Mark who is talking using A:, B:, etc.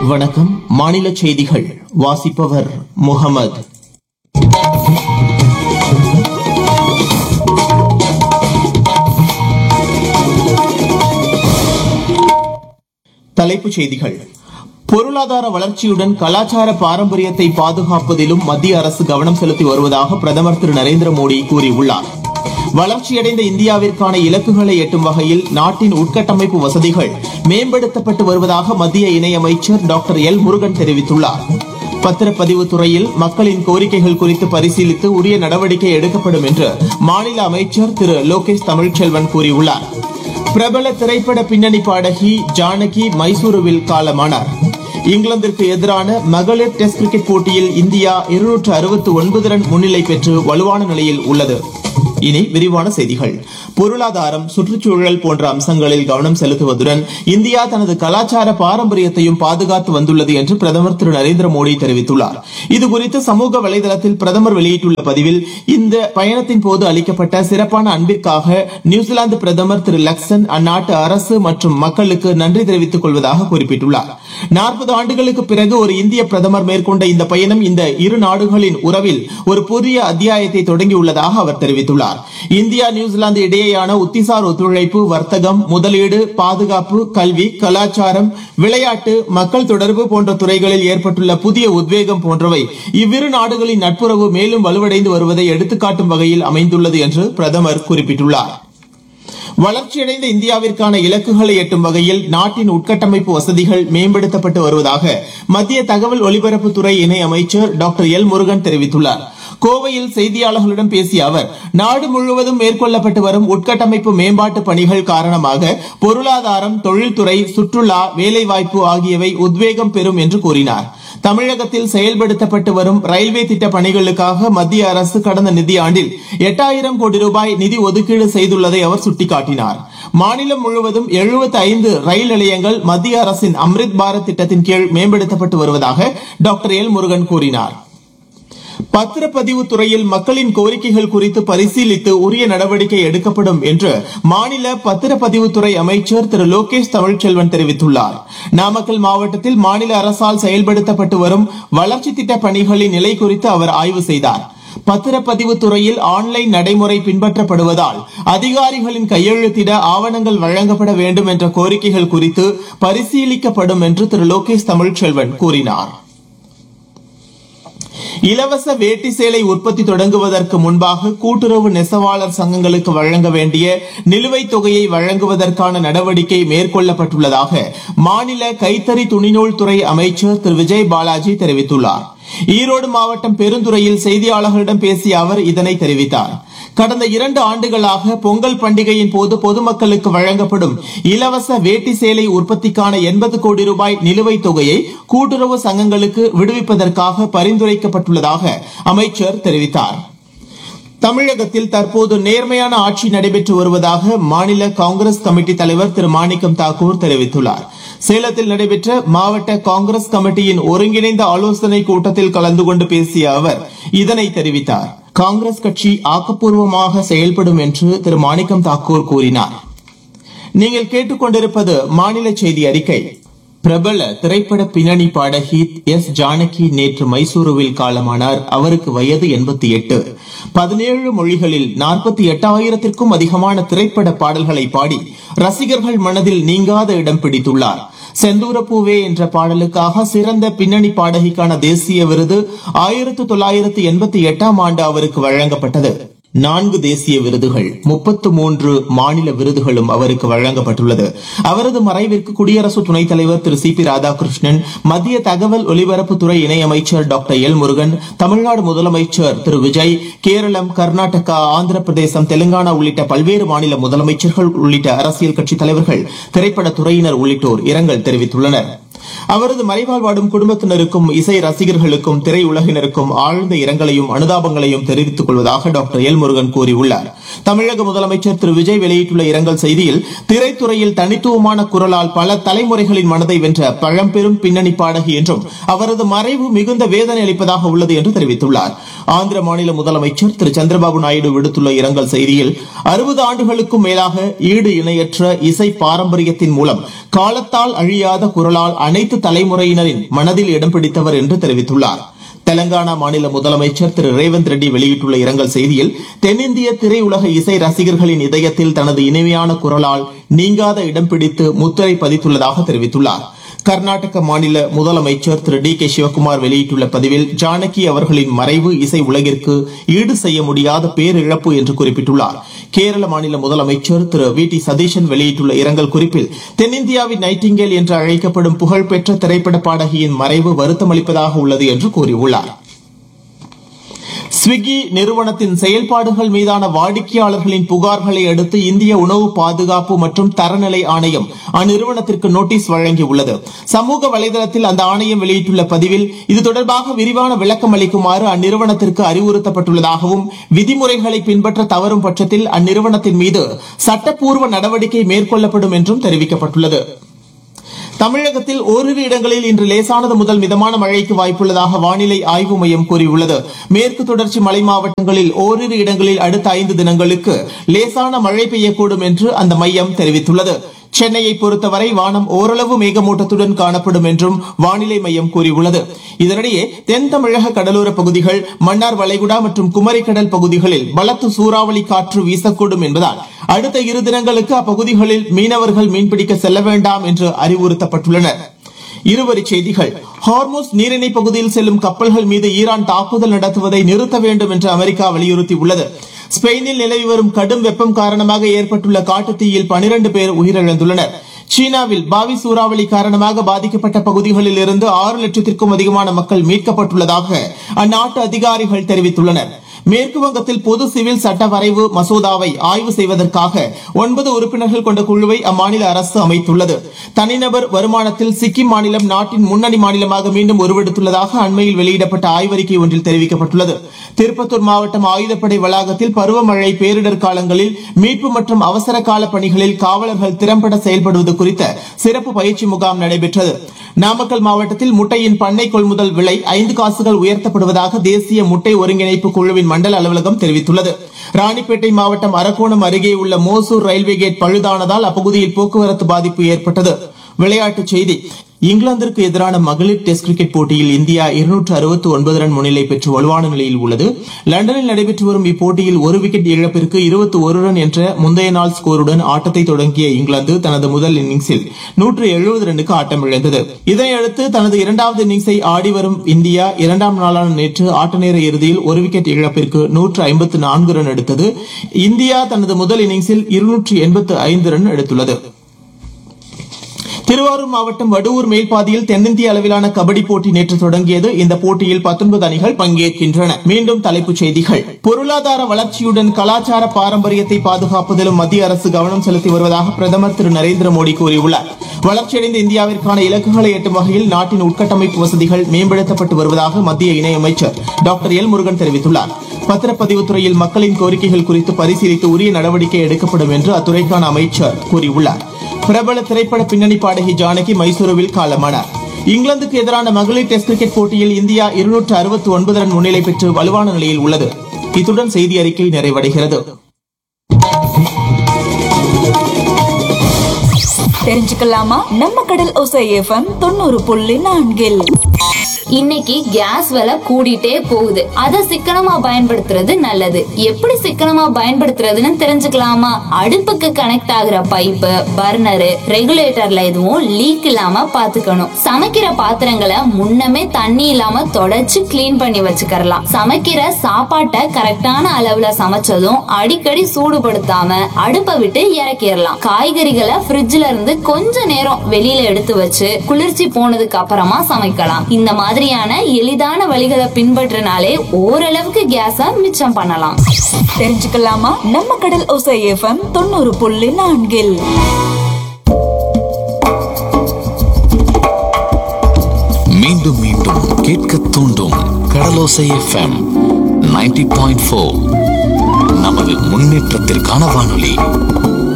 A: வணக்கம் மாநில செய்திகள் வாசிப்பவர் முகமது தலைப்புச் செய்திகள் பொருளாதார வளர்ச்சியுடன் கலாச்சார பாரம்பரியத்தை பாதுகாப்பதிலும் மத்திய அரசு கவனம் செலுத்தி வருவதாக பிரதமர் திரு நரேந்திர மோடி கூறியுள்ளார் வளர்ச்சியடைந்த இந்தியாவிற்கான இலக்குகளை எட்டும் வகையில் நாட்டின் உட்கட்டமைப்பு வசதிகள் மேம்படுத்தப்பட்டு வருவதாக மத்திய இணையமைச்சர் டாக்டர் எல் முருகன் தெரிவித்துள்ளார் பத்திரப்பதிவு துறையில் மக்களின் கோரிக்கைகள் குறித்து பரிசீலித்து உரிய நடவடிக்கை எடுக்கப்படும் என்று மாநில அமைச்சர் திரு லோகேஷ் தமிழ்ச்செல்வன் கூறியுள்ளார் பிரபல திரைப்பட பின்னணி பாடகி ஜானகி மைசூருவில் காலமானார் இங்கிலாந்திற்கு எதிரான மகளிர் டெஸ்ட் கிரிக்கெட் போட்டியில் இந்தியா இருநூற்று அறுபத்தி ஒன்பது ரன் முன்னிலை பெற்று வலுவான நிலையில் உள்ளது இனி விரிவான செய்திகள் பொருளாதாரம் சுற்றுச்சூழல் போன்ற அம்சங்களில் கவனம் செலுத்துவதுடன் இந்தியா தனது கலாச்சார பாரம்பரியத்தையும் பாதுகாத்து வந்துள்ளது என்று பிரதமர் திரு நரேந்திர மோடி தெரிவித்துள்ளார் இதுகுறித்து சமூக வலைதளத்தில் பிரதமர் வெளியிட்டுள்ள பதிவில் இந்த பயணத்தின் போது அளிக்கப்பட்ட சிறப்பான அன்பிற்காக நியூசிலாந்து பிரதமர் திரு லக்சன் அந்நாட்டு அரசு மற்றும் மக்களுக்கு நன்றி தெரிவித்துக் கொள்வதாக குறிப்பிட்டுள்ளார் நாற்பது ஆண்டுகளுக்கு பிறகு ஒரு இந்திய பிரதமர் மேற்கொண்ட இந்த பயணம் இந்த இரு நாடுகளின் உறவில் ஒரு புதிய அத்தியாயத்தை தொடங்கியுள்ளதாக அவர் தெரிவித்துள்ளார் இந்தியா நியூசிலாந்து இடையேயான உத்திசார் ஒத்துழைப்பு வர்த்தகம் முதலீடு பாதுகாப்பு கல்வி கலாச்சாரம் விளையாட்டு மக்கள் தொடர்பு போன்ற துறைகளில் ஏற்பட்டுள்ள புதிய உத்வேகம் போன்றவை இவ்விரு நாடுகளின் நட்புறவு மேலும் வலுவடைந்து வருவதை எடுத்துக்காட்டும் வகையில் அமைந்துள்ளது என்று பிரதமர் குறிப்பிட்டுள்ளார் வளர்ச்சியடைந்த இந்தியாவிற்கான இலக்குகளை எட்டும் வகையில் நாட்டின் உட்கட்டமைப்பு வசதிகள் மேம்படுத்தப்பட்டு வருவதாக மத்திய தகவல் ஒலிபரப்புத்துறை இணை அமைச்சர் டாக்டர் எல் முருகன் தெரிவித்துள்ளார் கோவையில் செய்தியாளர்களிடம் பேசிய அவர் நாடு முழுவதும் மேற்கொள்ளப்பட்டு வரும் உட்கட்டமைப்பு மேம்பாட்டு பணிகள் காரணமாக பொருளாதாரம் தொழில்துறை சுற்றுலா வேலைவாய்ப்பு ஆகியவை உத்வேகம் பெறும் என்று கூறினார் தமிழகத்தில் செயல்படுத்தப்பட்டு வரும் ரயில்வே திட்ட பணிகளுக்காக மத்திய அரசு கடந்த நிதியாண்டில் எட்டாயிரம் கோடி ரூபாய் நிதி ஒதுக்கீடு செய்துள்ளதை அவர் சுட்டிக்காட்டினார் மாநிலம் முழுவதும் 75 ரயில் நிலையங்கள் மத்திய அரசின் அம்ரித் பாரத் திட்டத்தின் கீழ் மேம்படுத்தப்பட்டு வருவதாக டாக்டர் எல் முருகன் கூறினார் பத்திரப்பதிவு துறையில் மக்களின் கோரிக்கைகள் குறித்து பரிசீலித்து உரிய நடவடிக்கை எடுக்கப்படும் என்று மாநில பத்திரப்பதிவுத்துறை அமைச்சர் திரு லோகேஷ் தமிழ்ச்செல்வன் தெரிவித்துள்ளார் நாமக்கல் மாவட்டத்தில் மாநில அரசால் செயல்படுத்தப்பட்டு வரும் வளர்ச்சி திட்ட பணிகளின் நிலை குறித்து அவர் ஆய்வு செய்தார் பத்திரப்பதிவு துறையில் ஆன்லைன் நடைமுறை பின்பற்றப்படுவதால் அதிகாரிகளின் கையெழுத்திட ஆவணங்கள் வழங்கப்பட வேண்டும் என்ற கோரிக்கைகள் குறித்து பரிசீலிக்கப்படும் என்று திரு லோகேஷ் தமிழ்ச்செல்வன் கூறினார் இலவச வேட்டி சேலை உற்பத்தி தொடங்குவதற்கு முன்பாக கூட்டுறவு நெசவாளர் சங்கங்களுக்கு வழங்க வேண்டிய நிலுவைத் தொகையை வழங்குவதற்கான நடவடிக்கை மேற்கொள்ளப்பட்டுள்ளதாக மாநில கைத்தறி துணிநூல் துறை அமைச்சர் திரு விஜய் பாலாஜி தெரிவித்துள்ளார் ஈரோடு மாவட்டம் பெருந்துறையில் செய்தியாளர்களிடம் பேசிய அவர் இதனை தெரிவித்தார் கடந்த இரண்டு ஆண்டுகளாக பொங்கல் பண்டிகையின் போது பொதுமக்களுக்கு வழங்கப்படும் இலவச வேட்டி சேலை உற்பத்திக்கான எண்பது கோடி ரூபாய் நிலுவைத் தொகையை கூட்டுறவு சங்கங்களுக்கு விடுவிப்பதற்காக பரிந்துரைக்கப்பட்டுள்ளதாக அமைச்சர் தெரிவித்தார் தமிழகத்தில் தற்போது நேர்மையான ஆட்சி நடைபெற்று வருவதாக மாநில காங்கிரஸ் கமிட்டி தலைவர் திரு மாணிக்கம் தாக்கூர் தெரிவித்துள்ளார் சேலத்தில் நடைபெற்ற மாவட்ட காங்கிரஸ் கமிட்டியின் ஒருங்கிணைந்த ஆலோசனை கூட்டத்தில் கலந்து கொண்டு பேசிய அவர் இதனை தெரிவித்தார் காங்கிரஸ் கட்சி ஆக்கப்பூர்வமாக செயல்படும் என்று திரு மாணிக்கம் தாக்கூர் கூறினார் நீங்கள் கேட்டுக்கொண்டிருப்பது மாநில செய்தி அறிக்கை பிரபல திரைப்பட பின்னணி பாடகி எஸ் ஜானகி நேற்று மைசூருவில் காலமானார் அவருக்கு வயது எண்பத்தி எட்டு பதினேழு மொழிகளில் நாற்பத்தி எட்டாயிரத்திற்கும் அதிகமான திரைப்பட பாடல்களை பாடி ரசிகர்கள் மனதில் நீங்காத இடம் பிடித்துள்ளார் செந்தூரப்பூவே என்ற பாடலுக்காக சிறந்த பின்னணி பாடகிக்கான தேசிய விருது ஆயிரத்து தொள்ளாயிரத்து எண்பத்தி எட்டாம் ஆண்டு அவருக்கு வழங்கப்பட்டது நான்கு தேசிய விருதுகள் முப்பத்து மூன்று மாநில விருதுகளும் அவருக்கு வழங்கப்பட்டுள்ளது அவரது மறைவிற்கு குடியரசு துணைத் தலைவர் திரு சி பி ராதாகிருஷ்ணன் மத்திய தகவல் ஒலிபரப்புத்துறை இணையமைச்சர் டாக்டர் எல் முருகன் தமிழ்நாடு முதலமைச்சர் திரு விஜய் கேரளம் கர்நாடகா ஆந்திர பிரதேசம் தெலுங்கானா உள்ளிட்ட பல்வேறு மாநில முதலமைச்சர்கள் உள்ளிட்ட அரசியல் கட்சித் தலைவர்கள் திரைப்படத் துறையினர் உள்ளிட்டோர் இரங்கல் தெரிவித்துள்ளனர் அவரது மறைவால் வாடும் குடும்பத்தினருக்கும் இசை ரசிகர்களுக்கும் திரையுலகினருக்கும் ஆழ்ந்த இரங்கலையும் அனுதாபங்களையும் தெரிவித்துக் கொள்வதாக டாக்டர் எல் முருகன் கூறியுள்ளார் தமிழக முதலமைச்சர் திரு விஜய் வெளியிட்டுள்ள இரங்கல் செய்தியில் திரைத்துறையில் தனித்துவமான குரலால் பல தலைமுறைகளின் மனதை வென்ற பழம்பெரும் பின்னணி பாடகி என்றும் அவரது மறைவு மிகுந்த வேதனை அளிப்பதாக உள்ளது என்று தெரிவித்துள்ளார் ஆந்திர மாநில முதலமைச்சர் திரு சந்திரபாபு நாயுடு விடுத்துள்ள இரங்கல் செய்தியில் அறுபது ஆண்டுகளுக்கும் மேலாக ஈடு இணையற்ற இசை பாரம்பரியத்தின் மூலம் காலத்தால் அழியாத குரலால் அனைத்து அனைத்து தலைமுறையினரின் மனதில் இடம் பிடித்தவர் என்று தெரிவித்துள்ளார் தெலங்கானா மாநில முதலமைச்சர் திரு ரேவந்த் ரெட்டி வெளியிட்டுள்ள இரங்கல் செய்தியில் தென்னிந்திய திரையுலக இசை ரசிகர்களின் இதயத்தில் தனது இனிமையான குரலால் நீங்காத இடம் பிடித்து முத்திரை பதித்துள்ளதாக தெரிவித்துள்ளார் கர்நாடக மாநில முதலமைச்சர் திரு டி கே சிவக்குமார் வெளியிட்டுள்ள பதிவில் ஜானகி அவர்களின் மறைவு இசை உலகிற்கு ஈடு செய்ய முடியாத பேரிழப்பு என்று குறிப்பிட்டுள்ளார் கேரள மாநில முதலமைச்சர் திரு வி டி சதீஷன் வெளியிட்டுள்ள இரங்கல் குறிப்பில் தென்னிந்தியாவின் நைட்டிங்கேல் என்று அழைக்கப்படும் புகழ்பெற்ற திரைப்பட பாடகியின் மறைவு வருத்தமளிப்பதாக உள்ளது என்று கூறியுள்ளார் ஸ்விக்கி நிறுவனத்தின் செயல்பாடுகள் மீதான வாடிக்கையாளர்களின் புகார்களை அடுத்து இந்திய உணவு பாதுகாப்பு மற்றும் தரநிலை ஆணையம் அந்நிறுவனத்திற்கு நோட்டீஸ் வழங்கியுள்ளது சமூக வலைதளத்தில் அந்த ஆணையம் வெளியிட்டுள்ள பதிவில் இது தொடர்பாக விரிவான விளக்கம் அளிக்குமாறு அந்நிறுவனத்திற்கு அறிவுறுத்தப்பட்டுள்ளதாகவும் விதிமுறைகளை பின்பற்ற தவறும் பட்சத்தில் அந்நிறுவனத்தின் மீது சட்டப்பூர்வ நடவடிக்கை மேற்கொள்ளப்படும் என்றும் தெரிவிக்கப்பட்டுள்ளது தமிழகத்தில் ஓரிரு இடங்களில் இன்று லேசானது முதல் மிதமான மழைக்கு வாய்ப்புள்ளதாக வானிலை ஆய்வு மையம் கூறியுள்ளது மேற்கு தொடர்ச்சி மலை மாவட்டங்களில் ஓரிரு இடங்களில் அடுத்த ஐந்து தினங்களுக்கு லேசான மழை பெய்யக்கூடும் என்று அந்த மையம் தெரிவித்துள்ளது சென்னையை பொறுத்தவரை வானம் ஓரளவு மேகமூட்டத்துடன் காணப்படும் என்றும் வானிலை மையம் கூறியுள்ளது இதனிடையே தென் தமிழக கடலோர பகுதிகள் மன்னார் வளைகுடா மற்றும் குமரிக்கடல் பகுதிகளில் பலத்த சூறாவளி காற்று வீசக்கூடும் என்பதால் அடுத்த இரு தினங்களுக்கு அப்பகுதிகளில் மீனவர்கள் மீன்பிடிக்க செல்ல வேண்டாம் என்று அறிவுறுத்தப்பட்டுள்ளனர் இருவரிச் செய்திகள் ஹார்மோஸ் நீரிணை பகுதியில் செல்லும் கப்பல்கள் மீது ஈரான் தாக்குதல் நடத்துவதை நிறுத்த வேண்டும் என்று அமெரிக்கா வலியுறுத்தியுள்ளது ஸ்பெயினில் நிலவி வரும் கடும் வெப்பம் காரணமாக ஏற்பட்டுள்ள காட்டுத்தீயில் பனிரண்டு பேர் உயிரிழந்துள்ளனர் சீனாவில் பாவி சூறாவளி காரணமாக பாதிக்கப்பட்ட பகுதிகளில் இருந்து ஆறு லட்சத்திற்கும் அதிகமான மக்கள் மீட்கப்பட்டுள்ளதாக அந்நாட்டு அதிகாரிகள் தெரிவித்துள்ளனர் மேற்கு வங்கத்தில் பொது சிவில் சட்ட வரைவு மசோதாவை ஆய்வு செய்வதற்காக ஒன்பது உறுப்பினர்கள் கொண்ட குழுவை அம்மாநில அரசு அமைத்துள்ளது தனிநபர் வருமானத்தில் சிக்கிம் மாநிலம் நாட்டின் முன்னணி மாநிலமாக மீண்டும் உருவெடுத்துள்ளதாக அண்மையில் வெளியிடப்பட்ட ஆய்வறிக்கை ஒன்றில் தெரிவிக்கப்பட்டுள்ளது திருப்பத்தூர் மாவட்டம் ஆயுதப்படை வளாகத்தில் பருவமழை பேரிடர் காலங்களில் மீட்பு மற்றும் அவசர கால பணிகளில் காவலர்கள் திறம்பட செயல்படுவது குறித்த சிறப்பு பயிற்சி முகாம் நடைபெற்றது நாமக்கல் மாவட்டத்தில் முட்டையின் பண்ணை கொள்முதல் விலை ஐந்து காசுகள் உயர்த்தப்படுவதாக தேசிய முட்டை ஒருங்கிணைப்பு குழுவின் மண்டல அலுவலகம் தெரிவித்துள்ளது ராணிப்பேட்டை மாவட்டம் அரக்கோணம் அருகே உள்ள மோசூர் ரயில்வே கேட் பழுதானதால் அப்பகுதியில் போக்குவரத்து பாதிப்பு ஏற்பட்டது விளையாட்டுச் செய்தி இங்கிலாந்திற்கு எதிரான மகளிர் டெஸ்ட் கிரிக்கெட் போட்டியில் இந்தியா இருநூற்று அறுபத்தி ஒன்பது ரன் முன்னிலை பெற்று வலுவான நிலையில் உள்ளது லண்டனில் நடைபெற்று வரும் இப்போட்டியில் ஒரு விக்கெட் இழப்பிற்கு இருபத்தி ஒரு ரன் என்ற முந்தைய நாள் ஸ்கோருடன் ஆட்டத்தை தொடங்கிய இங்கிலாந்து தனது முதல் இன்னிங்ஸில் நூற்று எழுபது ரன்னுக்கு ஆட்டமிழந்தது இதனையடுத்து தனது இரண்டாவது இன்னிங்ஸை ஆடி வரும் இந்தியா இரண்டாம் நாளான நேற்று ஆட்ட நேர இறுதியில் ஒரு விக்கெட் இழப்பிற்கு நூற்று ஐம்பத்து நான்கு ரன் எடுத்தது இந்தியா தனது முதல் இன்னிங்ஸில் இருநூற்று எண்பத்து ஐந்து ரன் எடுத்துள்ளது திருவாரூர் மாவட்டம் வடுவூர் மேல்பாதியில் தென்னிந்திய அளவிலான கபடி போட்டி நேற்று தொடங்கியது இந்த போட்டியில் 19 அணிகள் பங்கேற்கின்றன மீண்டும் தலைப்புச் செய்திகள் பொருளாதார வளர்ச்சியுடன் கலாச்சார பாரம்பரியத்தை பாதுகாப்பதிலும் மத்திய அரசு கவனம் செலுத்தி வருவதாக பிரதமர் திரு நரேந்திர மோடி கூறியுள்ளார் வளர்ச்சியடைந்த இந்தியாவிற்கான இலக்குகளை எட்டும் வகையில் நாட்டின் உட்கட்டமைப்பு வசதிகள் மேம்படுத்தப்பட்டு வருவதாக மத்திய இணையமைச்சர் டாக்டர் எல் முருகன் தெரிவித்துள்ளார் பத்திரப்பதிவு துறையில் மக்களின் கோரிக்கைகள் குறித்து பரிசீலித்து உரிய நடவடிக்கை எடுக்கப்படும் என்று அத்துறைக்கான அமைச்சர் கூறியுள்ளார் பிரபல திரைப்பட பின்னணி பாடகி ஜானகி மைசூருவில் காலமானார் இங்கிலாந்துக்கு எதிரான மகளிர் டெஸ்ட் கிரிக்கெட் போட்டியில் இந்தியா இருநூற்று அறுபத்தி ஒன்பது ரன் முன்னிலை பெற்று வலுவான நிலையில் உள்ளது இத்துடன் செய்தி அறிக்கை நிறைவடைகிறது
B: தெரிஞ்சுக்கலாமா நம்ம கடல் ஒசை எஃப்எம் தொண்ணூறு புள்ளி நான்கில்
C: இன்னைக்கு கேஸ் விலை கூடிட்டே போகுது அத சிக்கனமா பயன்படுத்துறது நல்லது எப்படி சிக்கனமா பயன்படுத்துறதுன்னு தெரிஞ்சுக்கலாமா அடுப்புக்கு கனெக்ட் ஆகுற பைப்பு பர்னரு ரெகுலேட்டர்ல எதுவும் லீக் இல்லாம பாத்துக்கணும் சமைக்கிற பாத்திரங்களை முன்னமே தண்ணி இல்லாம தொடச்சு க்ளீன் பண்ணி வச்சுக்கறலாம் சமைக்கிற சாப்பாட்டை கரெக்டான அளவுல சமைச்சதும் அடிக்கடி சூடுபடுத்தாம அடுப்பை விட்டு இறக்கிடலாம் காய்கறிகளை ஃப்ரிட்ஜ்ல இருந்து கொஞ்ச நேரம் வெளியில எடுத்து வச்சு குளிர்ச்சி போனதுக்கு அப்புறமா சமைக்கலாம் இந்த மாதிரியான எளிதான வழிகளை பின்பற்றினாலே ஓரளவுக்கு கேஸ மிச்சம் பண்ணலாம்
B: தெரிஞ்சுக்கலாமா நம்ம கடல் ஒசை எஃப்எம் தொண்ணூறு புள்ளி நான்கில்
D: மீண்டும் மீண்டும் கேட்க தூண்டும் கடலோசை எஃப்எம் 90.4 பாயிண்ட் நமது முன்னேற்றத்திற்கான வானொலி